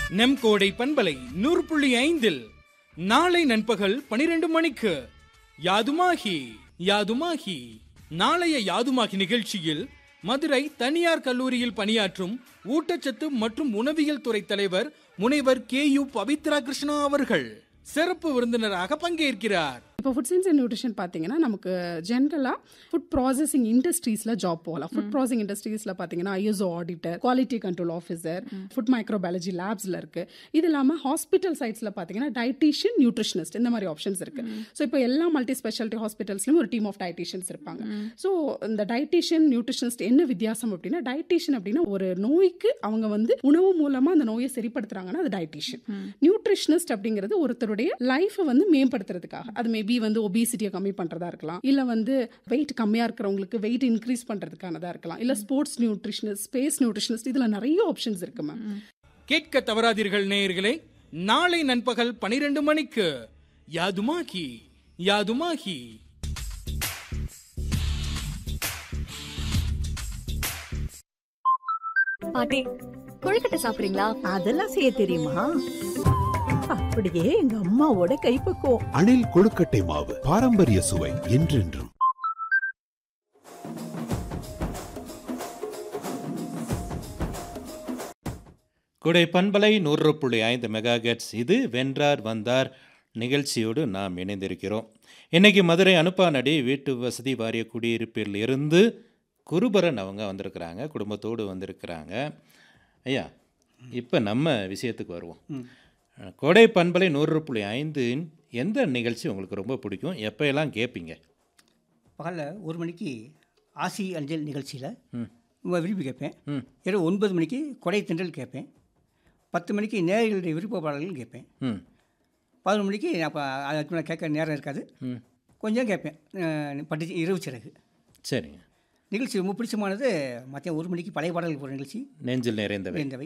நம் கோடை பண்பலை நூறு புள்ளி ஐந்தில் நாளை நண்பகல் பனிரெண்டு மணிக்கு யாதுமாகி யாதுமாகி நாளைய யாதுமாகி நிகழ்ச்சியில் மதுரை தனியார் கல்லூரியில் பணியாற்றும் ஊட்டச்சத்து மற்றும் உணவியல் துறை தலைவர் முனைவர் கே யு பவித்ரா கிருஷ்ணா அவர்கள் சிறப்பு விருந்தினராக பங்கேற்கிறார் இப்போ ஃபுட் சயின்ஸ் அண்ட் நியூட்ரிஷன் பார்த்தீங்கன்னா நமக்கு ஜென்ரலாக ஃபுட் ப்ராசஸிங் இண்டஸ்ட்ரீஸில் ஜாப் போகலாம் ஃபுட் ப்ராசஸிங் இண்டஸ்ட்ரீஸில் பார்த்தீங்கன்னா ISO auditor quality control officer food microbiology லேப்ஸில் இருக்கு இது இல்லாமல் ஹாஸ்பிட்டல் சைட்ஸில் பார்த்தீங்கன்னா டயட்டீஷியன் நியூட்ரிஷனிஸ்ட் இந்த மாதிரி ஆப்ஷன்ஸ் இருக்கு ஸோ இப்போ எல்லா மல்டி ஸ்பெஷாலிட்டி ஹாஸ்பிட்டல்ஸ்லையும் ஒரு டீம் ஆஃப் டயட்டீஷியன்ஸ் இருப்பாங்க ஸோ இந்த டயட்டீஷியன் நியூட்ரிஷனிஸ்ட் என்ன வித்தியாசம் அப்படின்னா டயட்டீஷியன் அப்படின்னா ஒரு நோய்க்கு அவங்க வந்து உணவு மூலமாக அந்த நோயை சரிப்படுத்துறாங்கன்னா அது டயட்டீஷியன் நியூட்ரிஷனிஸ்ட் அப்படிங்கிறது ஒருத்தருடைய லைஃபை வந்து மேம்படுத்துறதுக்காக அது மேபி வந்து ஒபிசிட்டியை கம்மி பண்றதா இருக்கலாம் இல்ல வந்து வெயிட் கம்மியா இருக்கிறவங்களுக்கு வெயிட் இன்க்ரீஸ் பண்றதுக்கானதா இருக்கலாம் இல்ல ஸ்போர்ட்ஸ் நியூட்ரிஷனிஸ்ட் ஸ்பேஸ் நியூட்ரிஷனிஸ்ட் இதுல நிறைய ஆப்ஷன்ஸ் இருக்கு மேம் கேட்க தவறாதீர்கள் நேயர்களே நாளை நண்பகல் பனிரெண்டு மணிக்கு யாதுமாகி யாதுமாகி பாட்டி கொழுக்கட்டை சாப்பிடுறீங்களா அதெல்லாம் செய்ய தெரியுமா அப்படியே எங்க அம்மாவோட கைப்பக்குவம் அணில் கொழுக்கட்டை மாவு பாரம்பரிய சுவை என்றென்றும் குடை பண்பலை நூறு புள்ளி ஐந்து மெகாகெட்ஸ் இது வென்றார் வந்தார் நிகழ்ச்சியோடு நாம் இணைந்திருக்கிறோம் இன்னைக்கு மதுரை அனுப்பானடி வீட்டு வசதி வாரிய குடியிருப்பில் இருந்து குருபரன் அவங்க வந்திருக்கிறாங்க குடும்பத்தோடு வந்திருக்கிறாங்க ஐயா இப்போ நம்ம விஷயத்துக்கு வருவோம் கோடை பண்பலை நூறு புள்ளி ஐந்தின் எந்த நிகழ்ச்சி உங்களுக்கு ரொம்ப பிடிக்கும் எப்போயெல்லாம் கேட்பீங்க பகலில் ஒரு மணிக்கு ஆசி அஞ்சல் நிகழ்ச்சியில் ம். விரும்பி கேட்பேன் ம். இரவு ஒன்பது மணிக்கு கொடை தென்றல் கேட்பேன் பத்து மணிக்கு நேயர்களுடைய விருப்ப பாடல்கள் கேட்பேன் ம் பதினொரு மணிக்கு அப்போ அதுக்கு மேலே கேட்க நேரம் இருக்காது ம் கொஞ்சம் கேட்பேன் அஹ் பட்டு இரவு சிறகு சரிங்க நிகழ்ச்சி ரொம்ப பிடிச்சமானது மத்தியம் ஒரு மணிக்கு பழைய பாடல்கள் போகிற நிகழ்ச்சி நெஞ்சில் நிறைந்தவை இருந்தவை